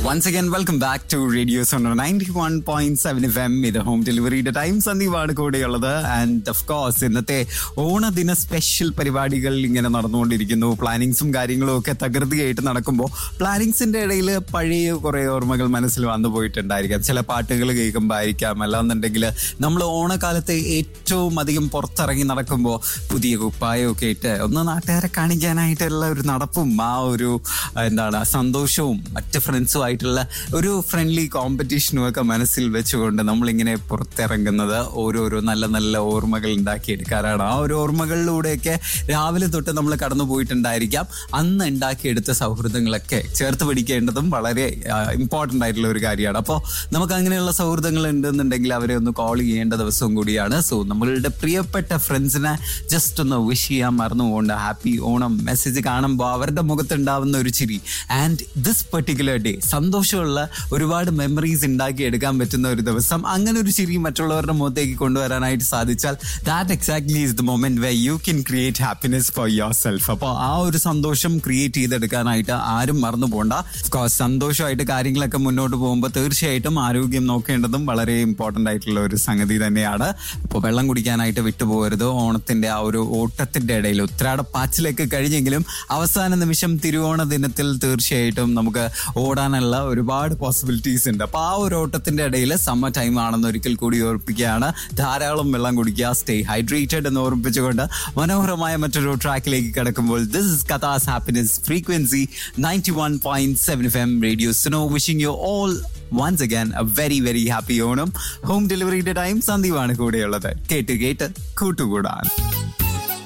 once again welcome back to radio സോണർ ninety one point seven F M ഇത് home ഡെലിവറിയുടെ time സന്ദീപാണ് കൂടെയുള്ളത് ആൻഡ് ഓഫ് കോഴ്സ് ഇന്നത്തെ ഓണദിന സ്പെഷ്യൽ പരിപാടികൾ ഇങ്ങനെ നടന്നുകൊണ്ടിരിക്കുന്നു പ്ലാനിങ്സും കാര്യങ്ങളും ഒക്കെ തകൃതിയായിട്ട് നടക്കുമ്പോൾ പ്ലാനിങ്സിന്റെ ഇടയിൽ പഴയ കുറെ ഓർമ്മകൾ മനസ്സിൽ വന്നു പോയിട്ടുണ്ടായിരിക്കാം ചില പാട്ടുകൾ കേൾക്കുമ്പോൾ ആയിരിക്കാം അല്ലാന്നുണ്ടെങ്കിൽ നമ്മൾ ഓണക്കാലത്ത് ഏറ്റവും അധികം പുറത്തിറങ്ങി നടക്കുമ്പോൾ പുതിയ കുപ്പായമൊക്കെ ഇട്ട് ഒന്ന് നാട്ടുകാരെ കാണിക്കാനായിട്ടുള്ള ഒരു നടപ്പും ആ ഒരു എന്താണ് സന്തോഷവും മറ്റ് ഫ്രണ്ട്സും ആയിട്ടുള്ള ഒരു ഫ്രണ്ട്ലി കോമ്പറ്റീഷനും ഒക്കെ മനസ്സിൽ വെച്ചുകൊണ്ട് നമ്മളിങ്ങനെ പുറത്തിറങ്ങുന്നത് ഓരോരോ നല്ല നല്ല ഓർമ്മകൾ ഉണ്ടാക്കിയെടുക്കാറാണ് ആ ഒരു ഓർമ്മകളിലൂടെയൊക്കെ രാവിലെ തൊട്ട് നമ്മൾ കടന്നു പോയിട്ടുണ്ടായിരിക്കാം അന്ന് ഉണ്ടാക്കിയെടുത്ത സൗഹൃദങ്ങളൊക്കെ ചേർത്ത് പിടിക്കേണ്ടതും വളരെ ഇമ്പോർട്ടൻ്റ് ആയിട്ടുള്ള ഒരു കാര്യമാണ് അപ്പോൾ നമുക്ക് അങ്ങനെയുള്ള സൗഹൃദങ്ങൾ ഉണ്ടെന്നുണ്ടെങ്കിൽ അവരെ ഒന്ന് കോൾ ചെയ്യേണ്ട ദിവസവും കൂടിയാണ് സോ നമ്മളുടെ പ്രിയപ്പെട്ട ഫ്രണ്ട്സിനെ ജസ്റ്റ് ഒന്ന് വിഷ് ചെയ്യാൻ മറന്നുപോകേണ്ട ഹാപ്പി ഓണം മെസ്സേജ് കാണുമ്പോൾ അവരുടെ മുഖത്തുണ്ടാവുന്ന ഒരു ചിരി ആൻഡ് ദിസ് പെർട്ടിക്കുലർ ഡേ സന്തോഷമുള്ള ഒരുപാട് മെമ്മറീസ് ഉണ്ടാക്കി എടുക്കാൻ പറ്റുന്ന ഒരു ദിവസം അങ്ങനെ ഒരു ചിരി മറ്റുള്ളവരുടെ മുഖത്തേക്ക് കൊണ്ടുവരാനായിട്ട് സാധിച്ചാൽ that exactly is the moment way you can create happiness for yourself അപ്പോൾ ആ ഒരു സന്തോഷം ക്രിയേറ്റ് ചെയ്തെടുക്കാനായിട്ട് ആരും മറന്നു പോകണ്ട കോഴ്സ് സന്തോഷമായിട്ട് കാര്യങ്ങളൊക്കെ മുന്നോട്ട് പോകുമ്പോൾ തീർച്ചയായിട്ടും ആരോഗ്യം നോക്കേണ്ടതും വളരെ ഇമ്പോർട്ടൻ്റ് ആയിട്ടുള്ള ഒരു സംഗതി തന്നെയാണ് ഇപ്പോൾ വെള്ളം കുടിക്കാനായിട്ട് വിട്ടുപോകരുത് ഓണത്തിന്റെ ആ ഒരു ഓട്ടത്തിന്റെ ഇടയിൽ ഉത്രാട പാച്ചിലേക്ക് കഴിഞ്ഞെങ്കിലും അവസാന നിമിഷം തിരുവോണ ദിനത്തിൽ തീർച്ചയായിട്ടും നമുക്ക് ഓടാനുള്ള ഒരുപാട് പോസിബിലിറ്റീസ് ഉണ്ട് അപ്പൊ ആ ഒരു ഓട്ടത്തിന്റെ ഇടയിൽ സമ്മർ ടൈം ആണെന്ന് ഒരിക്കൽ കൂടി ഓർപ്പിക്കുകയാണ് ധാരാളം വെള്ളം കുടിക്കുക സ്റ്റേ ഹൈഡ്രേറ്റഡ് എന്ന് ഓർമ്മിപ്പിച്ചുകൊണ്ട് മനോഹരമായ മറ്റൊരു ട്രാക്കിലേക്ക് കിടക്കുമ്പോൾ ദിസ് ഇസ് കഥാസ് happiness frequency ninety one point seven F M radio സ്നോ wishing you all once again a very very happy Onam home ഡെലിവറിയുടെ ടൈം സന്ദീപാണ് കൂടെയുള്ളത് കേട്ട് കേട്ട് കൂട്ടുകൂടാൻ